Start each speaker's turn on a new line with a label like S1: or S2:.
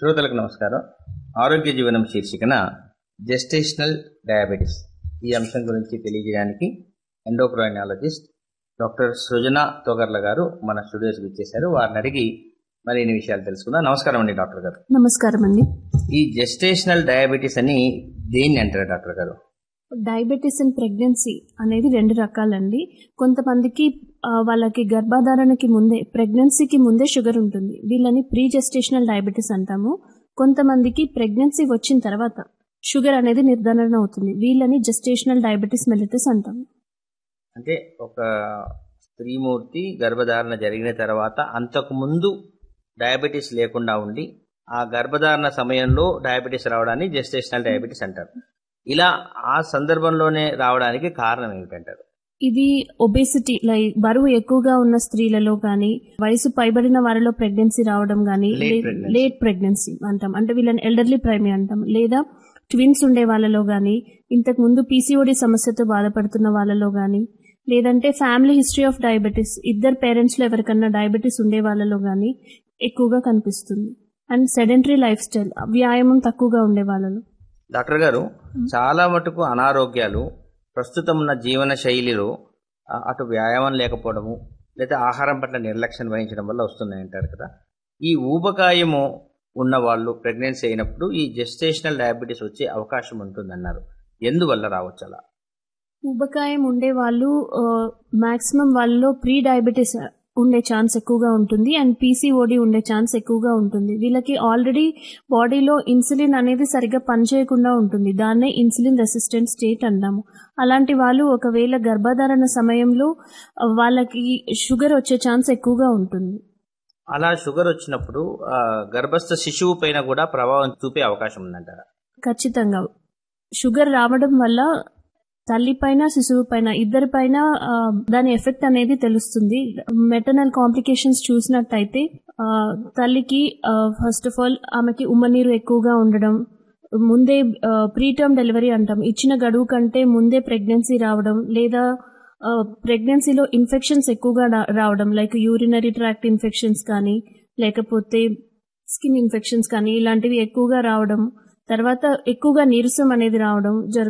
S1: శ్రోతలకు నమస్కారం ఆరోగ్య జీవనం శీర్షికన జెస్టేషనల్ డయాబెటీస్ ఈ అంశం గురించి తెలియజేయడానికి ఎండోక్రైనాలజిస్ట్ డాక్టర్ సృజన తోగర్ల గారు మన స్టూడియోస్కి ఇచ్చేశారు వారిని అడిగి మరిన్ని విషయాలు తెలుసుకుందాం నమస్కారం అండి డాక్టర్ గారు
S2: నమస్కారం అండి
S1: ఈ జెస్టేషనల్ డయాబెటీస్ అని దేన్ని అంటారు డాక్టర్ గారు
S2: డయాబెటీస్ అండ్ ప్రెగ్నెన్సీ అనేది రెండు రకాలండి కొంతమందికి ఆ, వాళ్ళకి గర్భధారణకి ముందే ప్రెగ్నెన్సీకి ముందే షుగర్ ఉంటుంది వీళ్ళని ప్రీ జెస్టేషనల్ డయాబెటీస్ అంటాము కొంతమందికి ప్రెగ్నెన్సీ వచ్చిన తర్వాత షుగర్ అనేది నిర్ధారణ అవుతుంది వీళ్ళని జెస్టేషనల్ డయాబెటీస్ మెలిటస్ అంటాము
S1: అంటే ఒక స్త్రీమూర్తి గర్భధారణ జరిగిన తర్వాత అంతకు ముందు డయాబెటీస్ లేకుండా ఉండి ఆ గర్భధారణ సమయంలో డయాబెటీస్ రావడాన్ని జెస్టేషనల్ డయాబెటీస్ అంటారు ఇలా ఆ సందర్భంలోనే రావడానికి కారణం ఏమిటంటారు
S2: ఇది ఒబేసిటీ లైక్ బరువు ఎక్కువగా ఉన్న స్త్రీలలో కానీ వయసు పైబడిన వారిలో ప్రెగ్నెన్సీ రావడం కానీ
S1: Late pregnancy.
S2: లేట్ ప్రెగ్నెన్సీ అంటాం అంటే వీళ్ళని ఎల్డర్లీ ప్రైమరీ అంటాం లేదా ట్విన్స్ ఉండే వాళ్ళలో కానీ ఇంతకు ముందు పీసీఓడి సమస్యతో బాధపడుతున్న వాళ్ళలో కానీ లేదంటే ఫ్యామిలీ హిస్టరీ ఆఫ్ డయాబెటీస్ ఇద్దరు పేరెంట్స్లో ఎవరికన్నా డయాబెటీస్ ఉండే వాళ్ళలో కానీ ఎక్కువగా కనిపిస్తుంది అండ్ సెడెంటరీ లైఫ్ స్టైల్ వ్యాయామం తక్కువగా ఉండే వాళ్ళలో
S1: డాక్టర్ గారు చాలా మటుకు అనారోగ్యాలు ప్రస్తుతం ఉన్న జీవన శైలిలో ఆ, అటు వ్యాయామం లేకపోవడము లేదా ఆహారం పట్ల నిర్లక్ష్యం వహించడం వల్ల వస్తున్నాయంటారు కదా ఈ ఊబకాయము ఉన్న వాళ్ళు ప్రెగ్నెన్సీ అయినప్పుడు ఈ జెస్టేషనల్ డయాబెటీస్ వచ్చే అవకాశం ఉంటుందన్నారు ఎందువల్ల రావచ్చు అలా
S2: ఊబకాయం ఉండే వాళ్ళు మాక్సిమం వాళ్ళలో ప్రీ డయాబెటీస్ ఉండే ఛాన్స్ ఎక్కువగా ఉంటుంది అండ్ పీసీఓడి ఉండే ఛాన్స్ ఎక్కువగా ఉంటుంది వీళ్ళకి ఆల్రెడీ బాడీలో ఇన్సులిన్ అనేది సరిగ్గా పనిచేయకుండా ఉంటుంది దాన్నే ఇన్సులిన్ రెసిస్టెంట్ స్టేట్ అంటాము అలాంటి వాళ్ళు ఒకవేళ గర్భధారణ సమయంలో ఆ, వాళ్ళకి షుగర్ వచ్చే ఛాన్స్ ఎక్కువగా ఉంటుంది
S1: అలా షుగర్ వచ్చినప్పుడు ఆ, గర్భస్థ శిశువు పైన కూడా ప్రభావం చూపే అవకాశం ఉందంటారా
S2: ఖచ్చితంగా షుగర్ రావడం వల్ల తల్లి పైన శిశువు పైన ఇద్దరి పైన ఆ, దాని ఎఫెక్ట్ అనేది తెలుస్తుంది మెటర్నల్ కాంప్లికేషన్స్ చూసినట్టయితే ఆ, తల్లికి ఫస్ట్ ఆఫ్ ఆల్ ఆమెకి ఉమ్మనీరు ఎక్కువగా ఉండడం ముందే ప్రీటర్మ్ డెలివరీ అంటాం ఇచ్చిన గడువు కంటే ముందే ప్రెగ్నెన్సీ రావడం లేదా ప్రెగ్నెన్సీలో ఇన్ఫెక్షన్స్ ఎక్కువగా రా- రావడం లైక్ యూరినరీ ట్రాక్ట్ ఇన్ఫెక్షన్స్ కానీ లేకపోతే స్కిన్ ఇన్ఫెక్షన్స్ కానీ ఇలాంటివి ఎక్కువగా రావడం తర్వాత ఎక్కువగా నీరసం అనేది రావడం జరుగుతుంది